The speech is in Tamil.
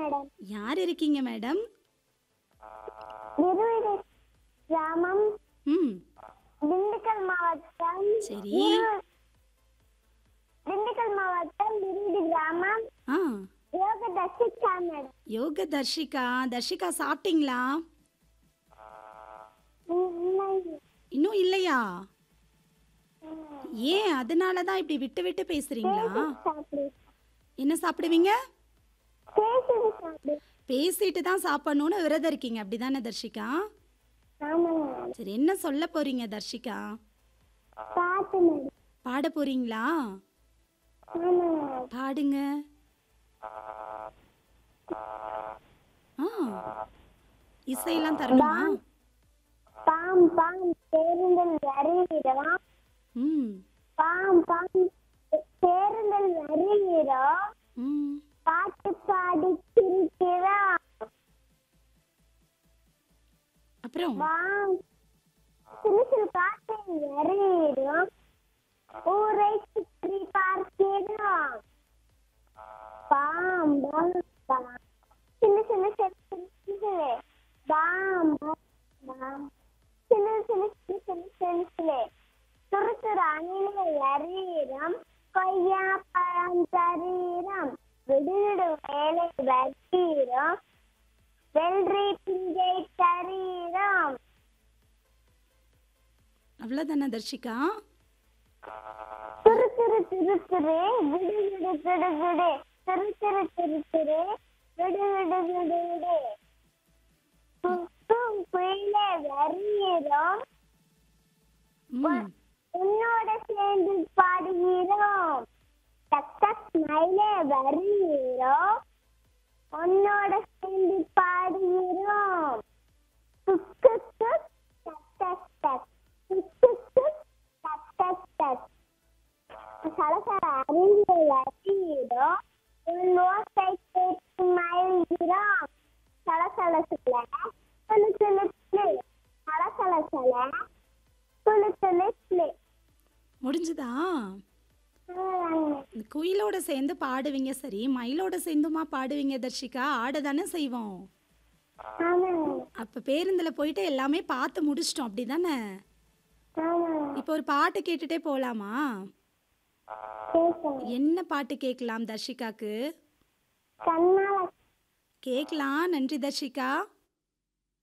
மேடம் யார் இருக்கீங்க மேடம் விருவிடு கிராமம் ம் திண்டுக்கல் மாவட்டம் சரி. விரு- திண்டுக்கல் மாவட்டம் விருவிடு கிராமம் ஆ யோக தர்ஷிகா மேடம் யோக தர்ஷிகா தர்ஷிகா சாப்பிட்டீங்களா இல்லை. இன்னும் இல்லையா ஏன் அதனால தான் இப்படி விட்டு விட்டு பேசுறீங்களா சாப்பிடு என்ன சாப்பிடுவீங்க பேசுது சாப்பிடு பேசிட்டு தான் சாப்பிடணும்னு விரதம் இருக்கீங்க அப்படிதானே தர்ஷிகா ஆமாங்க மேடம் சரி என்ன சொல்ல போறீங்க தர்ஷிகா பாட்டு மேடம் பாட போறீங்களா ஆமாங்க மேடம் பாடுங்க ஆ இசையெல்லாம் தரணுமா பாம் பாம் பேருந்தில் வருகிறோம் ம் பாம் பாம் பேருந்தில் வருகிறோம் ம் பாட்டு பாடி சிரிக்கிறோம் அப்புறம் வாம் சிறு சிறு காற்றில் வருகிறோம் ஊரை சுற்றி பார்க்கிறோம் பாம் பாம் பாம் சின்ன சின்ன செல்சிலே பாம் பாம் பாம் சின்ன சின்ன சின்ன சின்ன செல்சிலே துரு துரு அணிலே வருகிறோம் கொய்யா பழம் தரீரம் விடுவிடு வேலை வருகிறோம் வெள்ளரி பிஞ்சை தரீரம் அவ்வளோதானே தர்ஷிகா துரு துரு துரு துரு விடு விடு விடு விடு துரு துரு துரு துரு விடு விடு விடு விடு தும் குயிலே வருகிறோம் ம் உன்னோட சேர்ந்து பாடுகிறோம் டக் டக் மயிலே வருகிறோம் உன்னோட சேர்ந்து பாடுகிறோம் துக் துக் துக் டக் டக் டக் துக் துக் துக் டக் டக் டக் சலசல அறிந்து வருகிறோம் உன் ஓசை கேட்டு மயில்கிறோம் சலசல சுல சுழு சுழு சுழு சலசல சல சுழு சுழு சுழு முடிஞ்சுதா இந்த குயிலோட சேர்ந்து பாடுவீங்க சரி மயிலோட சேர்ந்துமா பாடுவீங்க தர்ஷிகா ஆட தானே செய்வோம் ஆமாங்க அப்போ பேருந்தில் போயிட்டு எல்லாமே பார்த்து முடிச்சிட்டோம் அப்படி தானே ஆமாங்க இப்போ ஒரு பாட்டு கேட்டுட்டே போகலாமா கேட்கணும் என்ன பாட்டு கேட்கலாம் தர்ஷிகாக்கு கண்ணால கேட்கலாம் நன்றி தர்ஷிகா